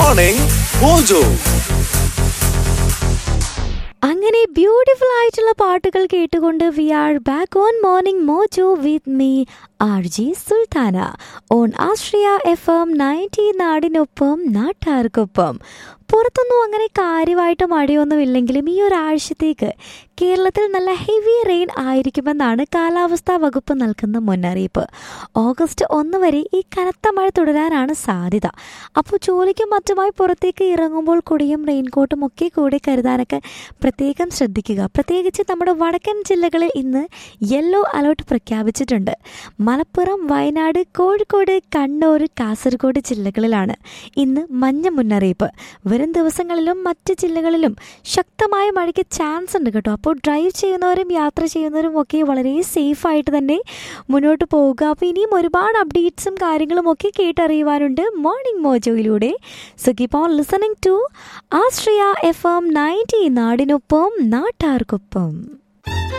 morning mojo അങ്ങനെ beautiful ആയിട്ടുള്ള പാട്ടുകൾ കേട്ടുകൊണ്ട് we are back on morning mojo with me R G Sultana on Ashraya F M ninety നാടിനൊപ്പം നാട്ടാർക്കൊപ്പം പുറത്തൊന്നും അങ്ങനെ കാര്യമായിട്ട് മഴയൊന്നും ഇല്ലെങ്കിലും ഈ ഒരാഴ്ചത്തേക്ക് കേരളത്തിൽ നല്ല ഹെവി റെയിൻ ആയിരിക്കുമെന്നാണ് കാലാവസ്ഥാ വകുപ്പ് നൽകുന്ന മുന്നറിയിപ്പ് ഓഗസ്റ്റ് ഒന്ന് വരെ ഈ കനത്ത മഴ തുടരാനാണ് സാധ്യത അപ്പോൾ ജോലിക്കും മറ്റുമായി പുറത്തേക്ക് ഇറങ്ങുമ്പോൾ കുടിയും റെയിൻകോട്ടും ഒക്കെ കൂടെ കരുതാനൊക്കെ പ്രത്യേകം ശ്രദ്ധിക്കുക പ്രത്യേകിച്ച് നമ്മുടെ വടക്കൻ ജില്ലകളിൽ ഇന്ന് യെല്ലോ അലേർട്ട് പ്രഖ്യാപിച്ചിട്ടുണ്ട് മലപ്പുറം വയനാട് കോഴിക്കോട് കണ്ണൂർ കാസർഗോഡ് ജില്ലകളിലാണ് ഇന്ന് മഞ്ഞ മുന്നറിയിപ്പ് വരും ദിവസങ്ങളിലും മറ്റ് ജില്ലകളിലും ശക്തമായ മഴയ്ക്ക് ചാൻസ് ഉണ്ട് കേട്ടോ അപ്പോൾ ഡ്രൈവ് ചെയ്യുന്നവരും യാത്ര ചെയ്യുന്നവരും ഒക്കെ വളരെ സേഫ് ആയിട്ട് തന്നെ മുന്നോട്ട് പോവുക അപ്പോൾ ഇനിയും ഒരുപാട് അപ്ഡേറ്റ്സും കാര്യങ്ങളും ഒക്കെ കേട്ടറിയുവാനുണ്ട് മോർണിംഗ് മോജോയിലൂടെ so keep on listening to Ashraya F M ninety നാടിനൊപ്പം നാട്ടാർക്കൊപ്പം